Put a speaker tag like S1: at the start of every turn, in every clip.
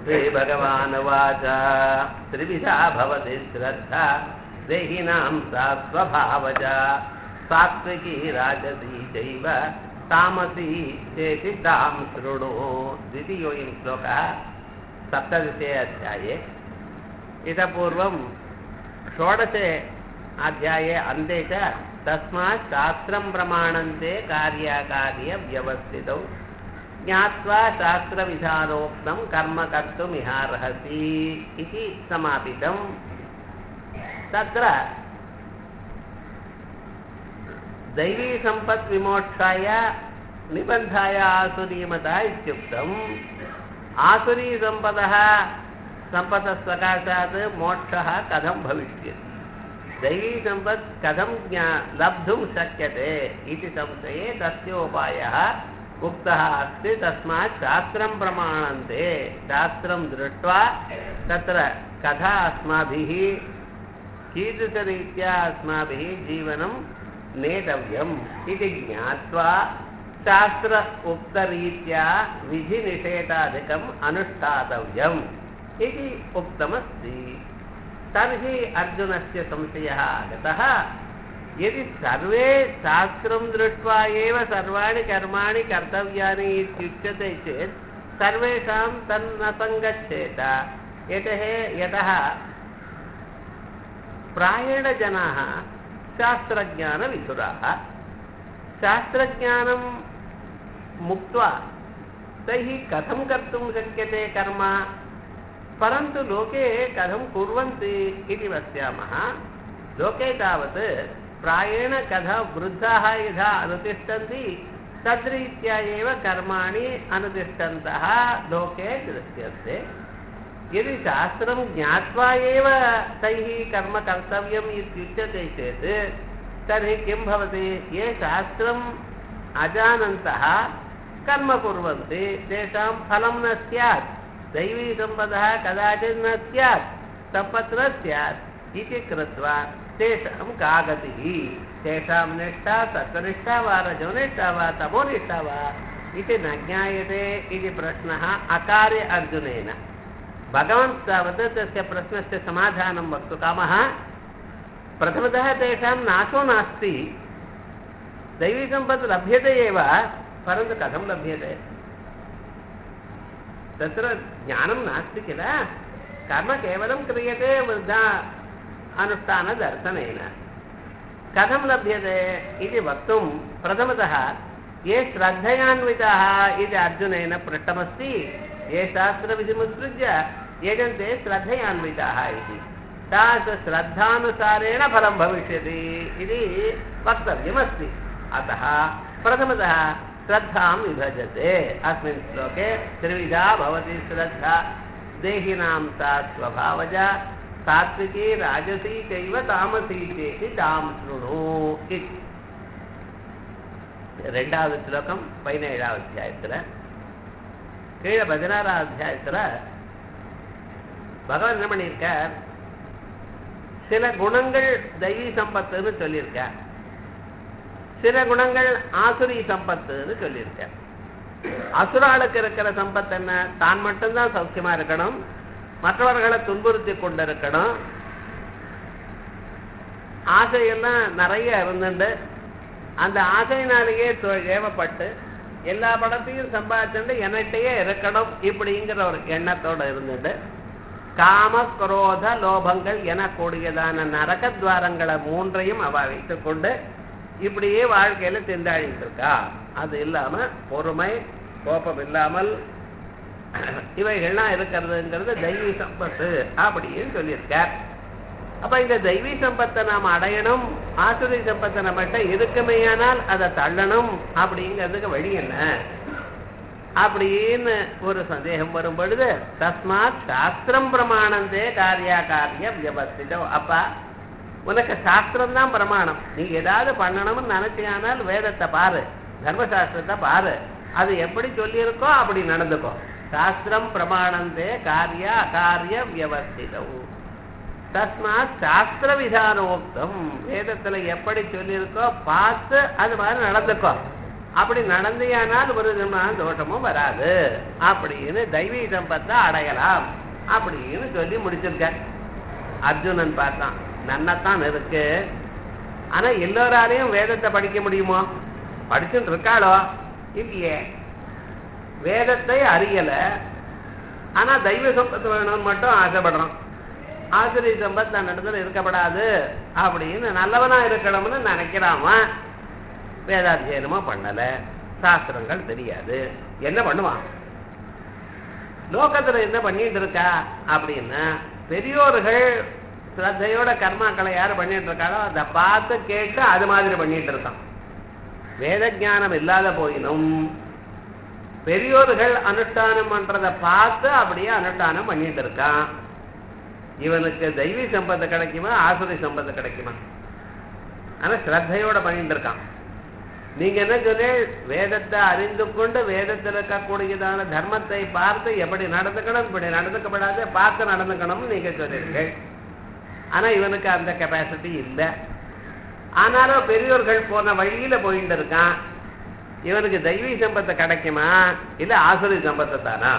S1: श्रीभगवानुवाच त्रिविधा भवति श्रद्धा देहिनां सा स्वभावजा सात्विकी राजसी चैव तामसी चेति तां शृणु द्वितीयोऽयं श्लोकः सप्तदशे अध्याये इतः पूर्वं षोडशे अध्याये अन्ते च तस्मात् शास्त्रं प्रमाणन्ते कार्याकार्यव्यवस्थितौ ज्ञात्वा शास्त्रविधानोक्तं कर्म कर्तुमिहार्हसि इति समापितम् तत्र दैवीसम्पद्विमोक्षाय निबन्धाय आसुरीमता इत्युक्तम् आसुरीसम्पदः सम्पदसकाशात् मोक्षः कथं भविष्यति दैवीसम्पत् कथं ज्ञा लब्धुं शक्यते इति संशये तस्योपायः उक्तः अस्ति तस्मात् शास्त्रं प्रमाणन्ते शास्त्रं दृष्ट्वा तत्र कथा अस्माभिः कीदृशरीत्या अस्माभिः जीवनं नेतव्यम् इति ज्ञात्वा शास्त्र उक्तरीत्या विधिनिषेधादिकम् अनुष्ठातव्यम् इति उक्तमस्ति तर्हि अर्जुनस्य संशयः आगतः यदि सर्वे शास्त्रं दृष्ट्वा एव सर्वाणि कर्माणि कर्तव्यानि इत्युच्यते चेत् सर्वेषां तन्न सङ्गच्छेत यतः यतः प्रायेण जनाः शास्त्रज्ञानविधुराः शास्त्रज्ञानं मुक्त्वा तैः कथं कर्तुं शक्यते कर्म परन्तु लोके कथं कुर्वन्ति इति पश्यामः लोके तावत् प्रायेण कथा वृद्धाः यथा अनुतिष्ठन्ति तद्रीत्या एव कर्माणि अनुतिष्ठन्तः लोके दृश्यन्ते यदि शास्त्रं ज्ञात्वा एव तैः कर्म कर्तव्यम् इत्युच्यते चेत् तर्हि किं भवति ये शास्त्रम् अजानन्तः कर्म कुर्वन्ति तेषां फलं न स्यात् दैवीसम्पदः कदाचित् न स्यात् सम्पत् न स्यात् इति कृत्वा तेषां का गतिः तेषां निष्ठा सत्त्वनिष्ठा वा रजोनिष्ठा वा तमोनिष्ठा वा इति न ज्ञायते इति प्रश्नः अकार्य अर्जुनेन भगवान् तावत् तस्य प्रश्नस्य समाधानं वक्तुकामः प्रथमतः तेषां नाशो नास्ति दैवीसम्पत् लभ्यते एव परन्तु कथं लभ्यते तत्र ज्ञानं नास्ति किल कर्म केवलं क्रियते वृद्धा अनुष्ठानदर्शनेन कथं लभ्यते इति वक्तुं प्रथमतः ये श्रद्धयान्विताः इति अर्जुनेन पृष्टमस्ति ये शास्त्रविधिमुत्सृज्य यजन्ते श्रद्धयान्विताः इति तादृशश्रद्धानुसारेण फलं भविष्यति इति वक्तव्यमस्ति अतः प्रथमतः श्रद्धां विभजते अस्मिन् श्लोके त्रिविधा भवति श्रद्धा देहिनां सा स्वभावजा सात्विकी राजसी चैव तामसी चेति तां शृणु इति ரெண்டாவது ஸ்லோகம் பதினேழாவது அத்தியாயத்தில் கீழே பதினாறாவது அத்தியாயத்தில் பகவான் என்ன பண்ணியிருக்கார் சில குணங்கள் தெய்வீ சம்பத்துன்னு சொல்லியிருக்கார் சில குணங்கள் ஆசுரி சம்பத்துன்னு சொல்லியிருக்கார் அசுராளுக்கு இருக்கிற சம்பத்து என்ன தான் மட்டும்தான் சௌக்கியமா இருக்கணும் மற்றவர்களை துன்புறுத்தி கொண்டிருக்கணும் ஆசையெல்லாம் நிறைய இருந்துண்டு அந்த ஆசையினாலேயே ஏவப்பட்டு எல்லா படத்தையும் சம்பாதிச்சுட்டு என்னட்டையே இருக்கணும் இப்படிங்கிற ஒரு எண்ணத்தோட இருந்துட்டு காம குரோத லோபங்கள் எனக்கூடியதான நரக துவாரங்களை மூன்றையும் அவ வைத்துக்கொண்டு இப்படியே வாழ்க்கையில திண்டாடிட்டு இருக்கா அது இல்லாம பொறுமை கோபம் இல்லாமல் இவைகள்லாம் இருக்கிறதுங்கிறது தெய்வீ சம்பத்து அப்படின்னு சொல்லியிருக்கார் அப்ப இந்த தெய்வீ சம்பத்தை நாம் அடையணும் ஆசுரி சம்பத்தை நம்மகிட்ட இருக்குமேயானால் அதை தள்ளணும் அப்படிங்கிறதுக்கு வழி என்ன அப்படின்னு ஒரு சந்தேகம் வரும் பொழுது தஸ்மாத் சாஸ்திரம் பிரமாணந்தே காரியா காரிய வியவஸ்திதம் அப்பா உனக்கு சாஸ்திரம் தான் பிரமாணம் நீ ஏதாவது பண்ணணும்னு நினைச்சியானால் வேதத்தை பாரு தர்மசாஸ்திரத்தை பாரு அது எப்படி சொல்லியிருக்கோ அப்படி நடந்துக்கோ சாஸ்திரம் பிரமாணந்தே காரிய அகாரிய வியவஸ்திதம் தஸ்மாத் சாஸ்திர விதானோக்தம் வேதத்துல எப்படி சொல்லியிருக்கோ பார்த்து அது மாதிரி நடந்துக்கோ அப்படி நடந்தியானால் ஒரு விதமான தோஷமும் வராது அப்படின்னு தெய்வீ சம்பத்தை அடையலாம் அப்படின்னு சொல்லி முடிச்சிருக்க அர்ஜுனன் பார்த்தான் நன்னத்தான் இருக்கு ஆனா எல்லோராலையும் வேதத்தை படிக்க முடியுமோ படிச்சுட்டு இருக்காளோ இல்லையே வேதத்தை அறியல ஆனா தெய்வ சம்பத்து வேணும்னு மட்டும் ஆசைப்படுறான் ஆசிரிய சம்பத் தன் இடத்துல இருக்கப்படாது அப்படின்னு நல்லவனா இருக்கணும்னு நினைக்கிறாம வேதாத்தியனமோ பண்ணல சாஸ்திரங்கள் தெரியாது என்ன பண்ணுவான் லோகத்துல என்ன பண்ணிட்டு இருக்கா அப்படின்னா பெரியோர்கள் ஸ்ரத்தையோட கர்மாக்களை யாரு பண்ணிட்டு இருக்காளோ அதை பார்த்து கேட்டு அது மாதிரி பண்ணிட்டு இருக்கான் வேத ஞானம் இல்லாத போயினும் பெரியோர்கள் அனுஷ்டானம் பண்றதை பார்த்து அப்படியே அனுஷ்டானம் பண்ணிட்டு இருக்கான் இவனுக்கு தெய்வீ சம்பத்து கிடைக்குமா ஆசுரி சம்பத்து கிடைக்குமா ஆனா ஸ்ரத்தையோட பண்ணிட்டு இருக்கான் நீங்க என்ன சொன்னே வேதத்தை அறிந்து கொண்டு வேதத்தில் இருக்கக்கூடியதான தர்மத்தை பார்த்து எப்படி நடந்துக்கணும் இப்படி நடந்துக்கப்படாது பார்த்து நடந்துக்கணும்னு நீங்க சொல்லியிருக்கீங்க ஆனா இவனுக்கு அந்த கெப்பாசிட்டி இல்லை ஆனாலும் பெரியோர்கள் போன வழியில போயிட்டு இருக்கான் இவனுக்கு தெய்வீ சம்பத்தை கிடைக்குமா இல்ல ஆசுரி சம்பத்தை தானா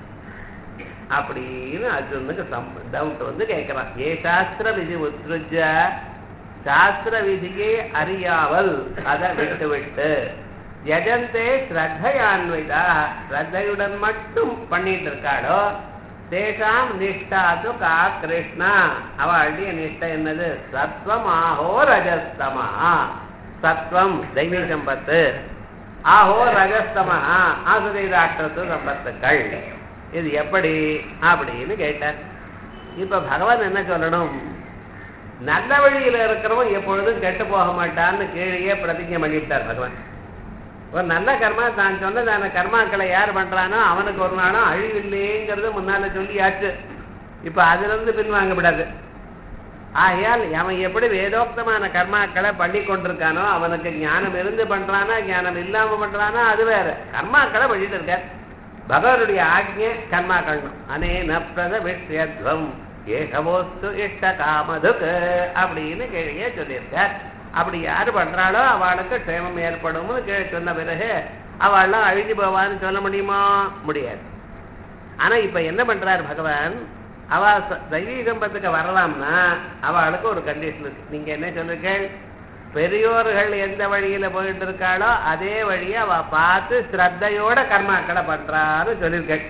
S1: அப்படின்னு அர்ஜுனுக்கு டவுட் வந்து கேட்கிறான் ஏ சாஸ்திர விதி உத்ருஜ சாஸ்திர விதியை அறியாமல் அதை விட்டு விட்டு யஜந்தே ஸ்ரத்தையான்விதா ஸ்ரத்தையுடன் மட்டும் பண்ணிட்டு இருக்காளோ தேசாம் நிஷ்டாது கா கிருஷ்ணா அவளுடைய நிஷ்டை என்னது சத்வம் ஆஹோ ரஜஸ்தமா சத்வம் தெய்வீ சம்பத்து ஆஹோ ரஜஸ்தமா ஆசுதை ராஷ்டிரத்து சம்பத்துக்கள் இது எப்படி அப்படின்னு கேட்டார் இப்ப பகவான் என்ன சொல்லணும் நல்ல வழியில இருக்கிறவன் எப்பொழுதும் கெட்டு போக மாட்டான்னு கீழே பிரதிஜை பண்ணிவிட்டார் பகவான் ஒரு நல்ல கர்மா தான் சொன்னதான கர்மாக்களை யார் பண்றானோ அவனுக்கு ஒரு நாளும் அழிவில்லைங்கிறது முன்னால சொல்லியாச்சு இப்ப அதுல இருந்து பின்வாங்க விடாது ஆகையால் அவன் எப்படி வேதோக்தமான கர்மாக்களை பண்ணி கொண்டிருக்கானோ அவனுக்கு ஞானம் இருந்து பண்றானா ஞானம் இல்லாம பண்றானா அது வேற கர்மாக்களை பண்ணிட்டு இருக்கார் பகவனுடைய ஆக்ஞை கர்மாக்கள் அனேன பிரத விஷயத்வம் ஏகவோஸ்து இஷ்ட காமதுக்கு அப்படின்னு கீழே சொல்லியிருக்கார் அப்படி யாரு பண்றாளோ அவளுக்கு க்ஷேமம் ஏற்படும்னு கீழே சொன்ன பிறகு அவள்லாம் அழிஞ்சு போவான்னு சொல்ல முடியுமா முடியாது ஆனா இப்ப என்ன பண்றார் பகவான் அவ தெய்வீ சம்பத்துக்கு வரலாம்னா அவளுக்கு ஒரு கண்டிஷன் இருக்கு நீங்க என்ன சொல்றீர்கள் பெரியோர்கள் எந்த வழியில போயிட்டு இருக்காளோ அதே வழியை அவ பார்த்து ஸ்ரத்தையோட கர்மாக்களை பண்றான்னு சொல்லியிருக்க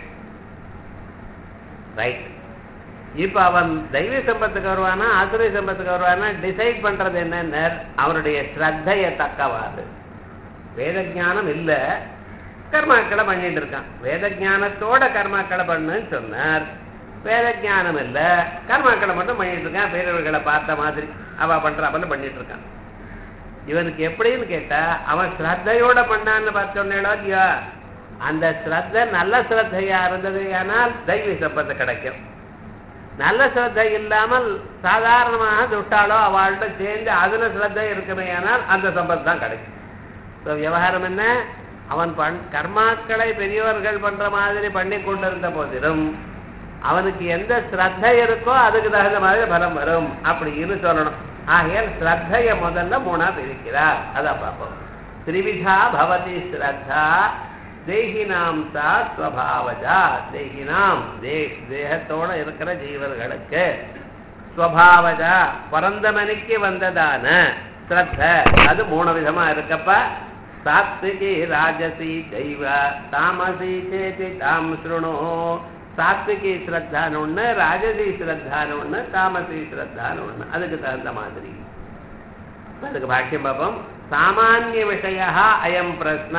S1: ரைட் இப்ப அவன் தெய்வ சம்பத்துக்கு வருவானா ஆசுரை சம்பத்துக்கு வருவானா டிசைட் பண்றது என்னன்னு அவனுடைய ஸ்ரத்தைய தக்கவாது வேத ஞானம் இல்ல கர்மாக்களை பண்ணிட்டு இருக்கான் வேத ஞானத்தோட கர்மாக்களை பண்ணுன்னு சொன்னார் வேத ஞானம் இல்ல கர்மாக்களை மட்டும் பண்ணிட்டு இருக்கான் பேரவர்களை பார்த்த மாதிரி அவ பண்றாப்பன்னு பண்ணிட்டு இருக்கான் இவனுக்கு எப்படின்னு கேட்டா அவன் ஸ்ரத்தையோட பண்ணான்னு பார்த்தோன்னோ இல்லையா அந்த ஸ்ரத்த நல்ல ஸ்ரத்தையா இருந்தது ஆனால் தெய்வ சம்பத்து கிடைக்கும் நல்ல ஸ்ரத்தை இல்லாமல் சாதாரணமாக துட்டாலோ அவள்கிட்ட சேர்ந்து அதுல ஸ்ரத்தை இருக்குமே ஆனால் அந்த சம்பத்து தான் கிடைக்கும் இப்போ விவகாரம் என்ன அவன் பண் கர்மாக்களை பெரியவர்கள் பண்ற மாதிரி பண்ணி கொண்டிருந்த போதிலும் அவனுக்கு எந்த ஸ்ரத்தை இருக்கோ அதுக்கு தகுந்த மாதிரி பலம் வரும் அப்படின்னு சொல்லணும் ஆகையால் ஸ்ரத்தைய முதல்ல மூணா பிரிக்கிறார் அதான் பார்ப்போம் திரிவிதா பவதி ஸ்ரத்தா தேகினாம் சா ஸ்வபாவஜா தேகினாம் தே தேகத்தோட இருக்கிற ஜீவர்களுக்கு ஸ்வபாவஜா பிறந்த மணிக்கு வந்ததான ஸ்ரத்த அது மூணு விதமா இருக்கப்ப சாத்விகி ராஜசி தெய்வ தாமசி சேதி தாம் ஸ்ருணு சாத்விகி ஸ்ரத்தான்னு ஒண்ணு ராஜசி ஸ்ரத்தான்னு ஒண்ணு தாமசி ஸ்ரத்தான்னு ஒண்ணு அதுக்கு தகுந்த மாதிரி அதுக்கு பாஷ்யம் பார்ப்போம் சாமானிய விஷய அயம் பிரஸ்ன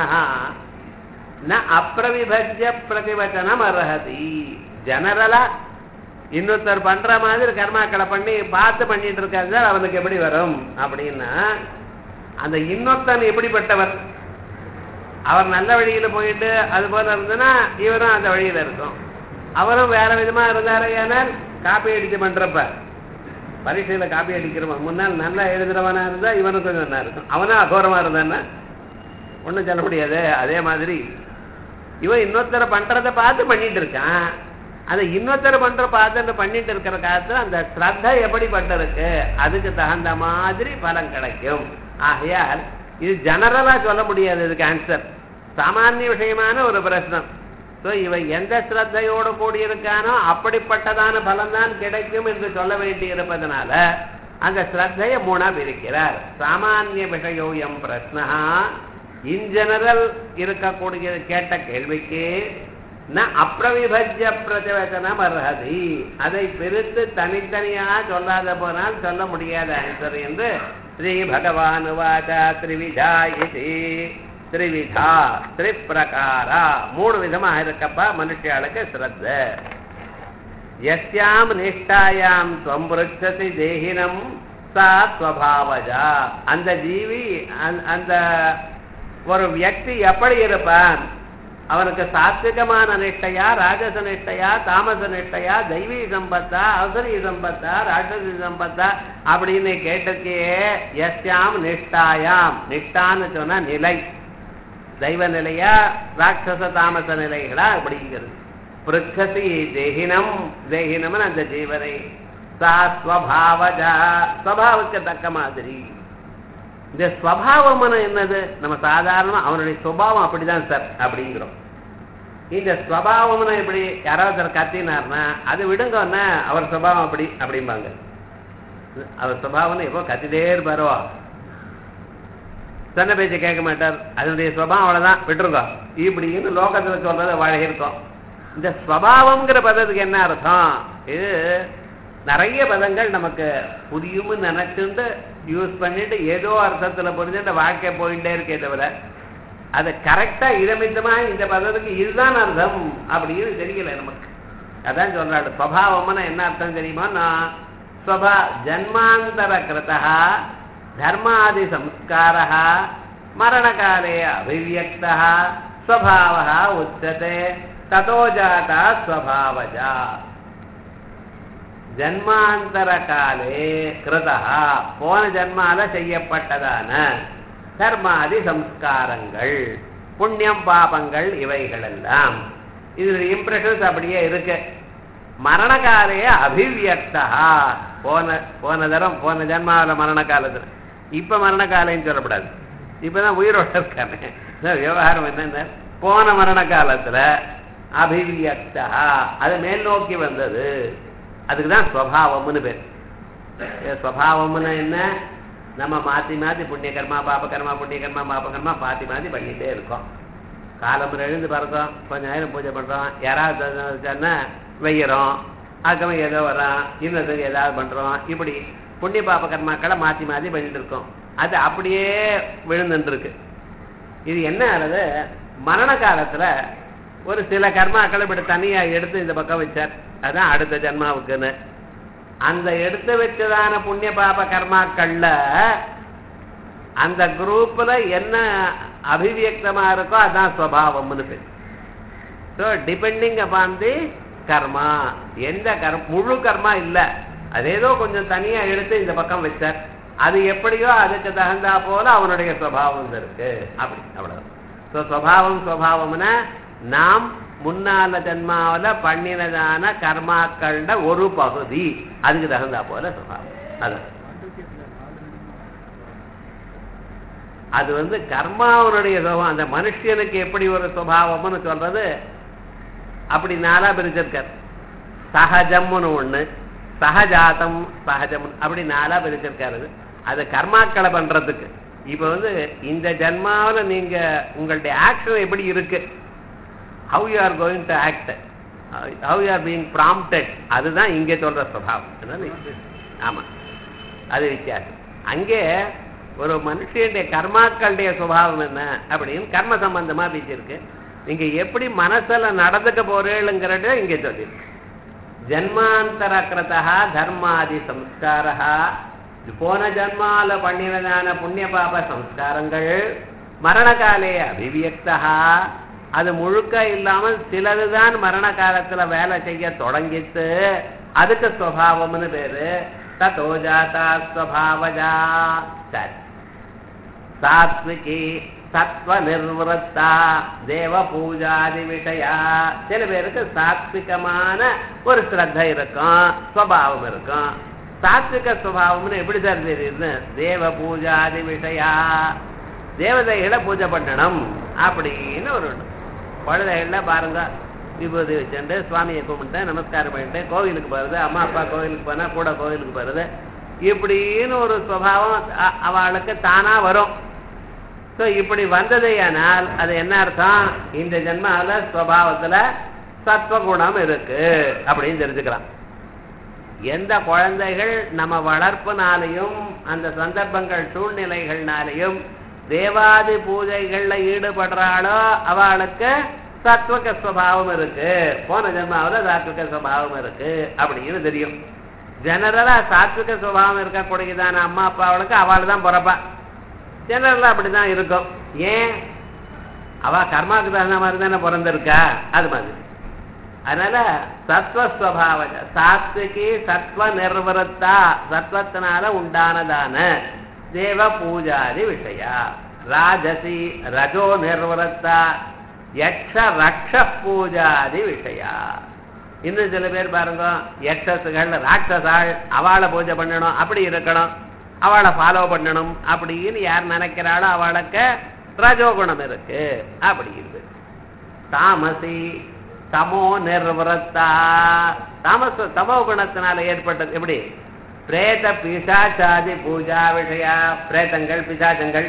S1: ந அப்பிரவிபஜ்ய பிரதிவச்சனம் அர்ஹதி ஜெனரலா இன்னொருத்தர் பண்ற மாதிரி கர்மாக்களை பண்ணி பார்த்து பண்ணிட்டு இருக்காரு சார் அவனுக்கு எப்படி வரும் அப்படின்னா அந்த இன்னொருத்தன் எப்படிப்பட்டவர் அவர் நல்ல வழியில போயிட்டு அது போல இருந்ததுன்னா இவரும் அந்த வழியில இருக்கும் அவரும் வேற விதமா இருந்தாரு ஏனால் காப்பி அடிச்சு பண்றப்ப பரீட்சையில காப்பி அடிக்கிறவன் முன்னால் நல்லா எழுதுறவனா இருந்தா இவனும் கொஞ்சம் நல்லா இருக்கும் அவனும் அகோரமா இருந்தான்னா ஒன்றும் சொல்ல முடியாது அதே மாதிரி இவன் இன்னொருத்தரை பண்றதை பார்த்து பண்ணிட்டு இருக்கான் அந்த இன்னொருத்தர் பண்ற பார்த்து பண்ணிட்டு இருக்கிற காலத்துல அந்த ஸ்ரத்த எப்படி பட்டிருக்கு அதுக்கு தகுந்த மாதிரி பலன் கிடைக்கும் ஆகையால் இது ஜெனரலா சொல்ல முடியாது இதுக்கு ஆன்சர் சாமானிய விஷயமான ஒரு பிரச்சனம் ஸோ இவன் எந்த ஸ்ரத்தையோடு கூடியிருக்கானோ அப்படிப்பட்டதான பலன்தான் கிடைக்கும் என்று சொல்ல வேண்டி இருப்பதனால அந்த ஸ்ரத்தையை மூணா பிரிக்கிறார் சாமானிய விஷயோயம் பிரஸ்னா இன் ஜெனரல் இருக்கக்கூடிய கேட்ட கேள்விக்கு ந அப்பிரவிபஜ்ய பிரதிவச்சனம் அர்ஹதி அதை பிரித்து தனித்தனியாக சொல்லாத போனால் சொல்ல முடியாத ஆன்சர் என்று ஸ்ரீ பகவான் வாச்சா த்ரிவிதா இது த்ரிவிதா த்ரிப்பிரகாரா மூணு விதமாக இருக்கப்பா மனுஷியாளுக்கு ஸ்ரத்த எஸ்யாம் நிஷ்டாயாம் துவம் பிருச்சசி தேகினம் சா ஸ்வபாவஜா அந்த ஜீவி அந்த- அந்த ஒரு வியக்தி எப்படி இருப்பான் அவனுக்கு சாத்விகமான நிஷ்டையா ராஜச நிஷ்டையா தாமச நிஷ்டையா தெய்வீ சம்பத்தா அவசரி சம்பத்தா ராட்சசி சம்பத்தா அப்படின்னு கேட்டிருக்கே எஸ்யாம் நிஷ்டாயாம் நிஷ்டான்னு சொன்னா நிலை தெய்வ நிலையா ராட்சச தாமச நிலைகளா அப்படிங்கிறது பிருக்கசி தேகினம் தேகினம்னு அந்த ஜீவனை சா ஸ்வபாவஜா ஸ்வபாவுக்கு தக்க மாதிரி இந்த ஸ்வபாவம்னு என்னது நம்ம சாதாரணமா அவனுடைய சுபாவம் அப்படிதான் சார் அப்படிங்கிறோம் இந்த ஸ்வபாவம்னு எப்படி யாராவது ஒருத்தர் கத்தினார்னா அது விடுங்கன்னா அவர் சுபாவம் அப்படி அப்படிம்பாங்க அவர் சுபாவம்னு எப்போ கத்திட்டே இருப்பாரோ சொன்ன பேச்சை கேட்க மாட்டார் அதனுடைய சுபாவம் அவ்வளவுதான் விட்டுருங்க இப்படின்னு லோகத்துல சொல்றது வாழ இருக்கும் இந்த ஸ்வபாவம்ங்கிற பதத்துக்கு என்ன அர்த்தம் இது நிறைய பதங்கள் நமக்கு புரியும்னு நினைச்சுட்டு யூஸ் பண்ணிட்டு ஏதோ அர்த்தத்துல புரிஞ்சுட்டு வாழ்க்கை போயிட்டே இருக்கே தவிர அதை கரெக்டா இதமித்தமா இந்த பதத்துக்கு இதுதான் அர்த்தம் அப்படின்னு தெரியல நமக்கு அதான் சொல்றாரு ஸ்வபாவம்னா என்ன அர்த்தம் தெரியுமா நான் ஸ்வபா ஜன்மாந்தர கிருதா தர்மாதி சம்ஸ்காரः மரணகாலே அபிவியக்தः ஸ்வபாவः உச்சதே ததோ ஜாதா ஸ்வபாவஜா ஜன்மாந்தர காலே கிருதா போன ஜன்மால செய்யப்பட்டதான தர்மாதி சம்ஸ்காரங்கள் புண்ணியம் பாபங்கள் இவைகளெல்லாம் இதனுடைய இம்ப்ரெஷன்ஸ் அப்படியே இருக்கு மரணகாலே அபிவியக்தா போன போன தரம் போன ஜன்மாவில் மரண காலத்துல இப்ப மரண காலைன்னு சொல்லக்கூடாது இப்பதான் உயிரோட இருக்கானே அதான் விவகாரம் என்னன்னா போன மரண காலத்துல அபிவியக்தா அது மேல் நோக்கி வந்தது அதுக்கு தான் ஸ்வபாவம்னு பேர் ஏ, ஸ்வபாவம்னு என்ன நம்ம மாத்தி மாத்தி புண்ணிய கர்மா பாப கர்மா புண்ணிய கர்மா பாப கர்மா பாத்தி மாத்தி பண்ணிட்டே இருக்கோம் காலம் எழுந்து பிறக்கோம் கொஞ்ச நேரம் பூஜை பண்றோம் யாராவது சொன்னா வெய்யறோம் அதுக்கப்புறம் ஏதோ வரோம் இன்னதுக்கு ஏதாவது பண்றோம் இப்படி புண்ணிய பாப கர்மாக்களை மாத்தி மாத்தி பண்ணிட்டு இருக்கோம் அது அப்படியே விழுந்துட்டு இருக்கு இது என்ன ஆனது மரண காலத்துல ஒரு சில கர்மாக்களை இப்படி தனியா எடுத்து இந்த பக்கம் வச்சார் அதான் அடுத்த ஜென்மாவுக்குன்னு அந்த எடுத்து வச்சதான புண்ணிய பாப கர்மாக்கள்ல அந்த குரூப்ல என்ன அபிவியக்தமா இருக்கோ அதான் ஸ்வபாவம்னு பேர் so depending upon the karma எந்த கர்ம முழு கர்மா இல்ல அது ஏதோ கொஞ்சம் தனியா எடுத்து இந்த பக்கம் வச்சார் அது எப்படியோ அதுக்கு தகுந்தா போல அவனுடைய சுவாவம் இருக்கு அப்படி அவ்வளவுதான் ஸோ சுவாவம் சுவாவம்னா நாம் முன்னால ஜன்மாவில பண்ணினதான கர்மாக்கள்ட ஒரு பகுதி அதுக்கு தகுந்தா போல சுவாவம் அதான் அது வந்து கர்மாவனுடைய சுபாவம் அந்த மனுஷனுக்கு எப்படி ஒரு சுபாவம்னு சொல்றது அப்படி நாலா பிரிச்சிருக்கார் சகஜம்னு ஒண்ணு சகஜாத்தம் சகஜம் அப்படி நாலா பிரிச்சிருக்காரு அது. அது கர்மாக்களை பண்றதுக்கு இப்ப வந்து இந்த ஜன்மாவுல நீங்க உங்களுடைய ஆக்ஷன் எப்படி இருக்கு how you are going to act how you are being prompted அதுதான் இங்க சொல்ற சுபாவம் அதனால ஆமா அது வித்தியாசம் அங்கே ஒரு மனுஷனுடைய கர்மாக்களுடைய சுபாவம் என்ன அப்படின்னு கர்ம சம்பந்தமா பேசியிருக்கு நீங்க எப்படி மனசுல நடந்துக்க போறேளுங்கிறத இங்க சொல்லியிருக்கு ஜன்மாந்தர கிருதா தர்மாதி சம்ஸ்காரா போன ஜன்மால பண்ணினதான புண்ணிய பாப சம்ஸ்காரங்கள் மரணகாலே அபிவியக்தா அது முழுக்க இல்லாமல் சிலதுதான் மரண காலத்துல வேலை செய்ய தொடங்கிட்டு அதுக்கு சுவாவம்னு பேரு ததோ ஜாதா ஸ்வபாவஜா சரி சாத்விகி சத்வ நிர்வத்தா தேவ பூஜாதி விஷயா சில பேருக்கு சாத்விகமான ஒரு ஸ்ரத்த இருக்கும் ஸ்வபாவம் இருக்கும் சாத்விக சுவாவம்னு எப்படி சார் தெரியுது தேவ பூஜாதி விஷயா தேவதைகளை பூஜை பண்ணணும் அப்படின்னு ஒரு குழந்தைகள்ல பாருங்க விபூதி வச்சுட்டு சுவாமியை கும்பிட்டு நமஸ்காரம் பண்ணிட்டு கோவிலுக்கு போறது அம்மா அப்பா கோவிலுக்கு போனா கூட கோவிலுக்கு போறது இப்படின்னு ஒரு சுவாவம் அவளுக்கு தானா வரும் ஸோ இப்படி வந்ததையானால் அது என்ன அர்த்தம் இந்த ஜென்மால ஸ்வபாவத்துல சத்வகுணம் இருக்கு அப்படின்னு தெரிஞ்சுக்கலாம் எந்த குழந்தைகள் நம்ம வளர்ப்புனாலையும் அந்த சந்தர்ப்பங்கள் சூழ்நிலைகள்னாலையும் தேவாதி பூஜைகள்ல ஈடுபடுறாளோ அவளுக்கு சாத்வக சுவாவம் இருக்கு போன ஜென்மாவில சாத்விக சுவாவம் இருக்கு அப்படின்னு தெரியும் ஜெனரலா சாத்விக சுவாவம் இருக்கக்கூடியதான அம்மா அப்பாவுக்கு அவள் தான் பிறப்பா ஜெனரலா அப்படிதான் இருக்கும் ஏன் அவ கர்மாவுக்கு தகுந்த மாதிரி தானே பிறந்திருக்கா அது மாதிரி அதனால சத்வஸ்வபாவ சாத்விகி சத்வ நிர்வரத்தா சத்வத்தினால உண்டானதான தேவ பூஜாதி விஷயா ராஜசி ரஜோ நிர்வரத்தா யக்ஷ ரக்ஷ பூஜாதி விஷயா இன்னும் சில பேர் பாருங்க யக்ஷசுகள் ராட்சசாள் அவளை பூஜை பண்ணணும் அப்படி இருக்கணும் அவளை ஃபாலோ பண்ணணும் அப்படின்னு யார் நினைக்கிறாளோ அவளுக்கு ரஜோகுணம் இருக்கு அப்படி இருக்கு தாமசி தமோ நிர்வரத்தா தாமச தமோ குணத்தினால ஏற்பட்டது எப்படி பிரேத பிசாச்சாதி பூஜா விஷயா பிரேதங்கள் பிசாச்சங்கள்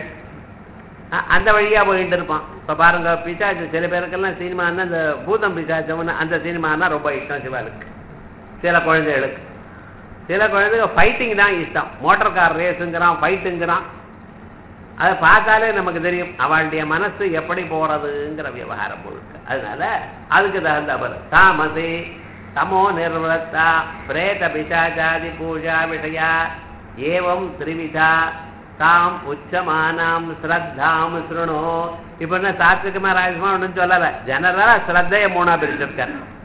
S1: அந்த வழியா போயிட்டு இருப்பான் இப்ப பாருங்க பிசாச்சு சில பேருக்கெல்லாம் சினிமான்னா அந்த பூதம் பிசாச்சம்னு அந்த சினிமானா ரொம்ப இஷ்டம் சிவாளுக்கு சில குழந்தைகளுக்கு சில குழந்தைங்க ஃபைட்டிங் தான் இஷ்டம் மோட்டார் கார் ரேஸுங்கிறான் ஃபைட்டுங்கிறான் அதை பார்த்தாலே நமக்கு தெரியும் அவளுடைய மனசு எப்படி போறதுங்கிற விவகாரம் முழுக்க அதனால அதுக்கு தகுந்த பல தாமசி தமோ நிர்வலத்தா பிரேத பிசாச்சாதி பூஜா விஷயா ஏவம் திரிவிதா தாம் உச்சமானாம் ஸ்ரத்தாம் ஸ்ருணோ இப்ப என்ன சாத்விகமா ராஜமா ஒன்றும் சொல்லல ஜெனரலா ஸ்ரத்தைய மூணா பிரிச்சிருக்காரு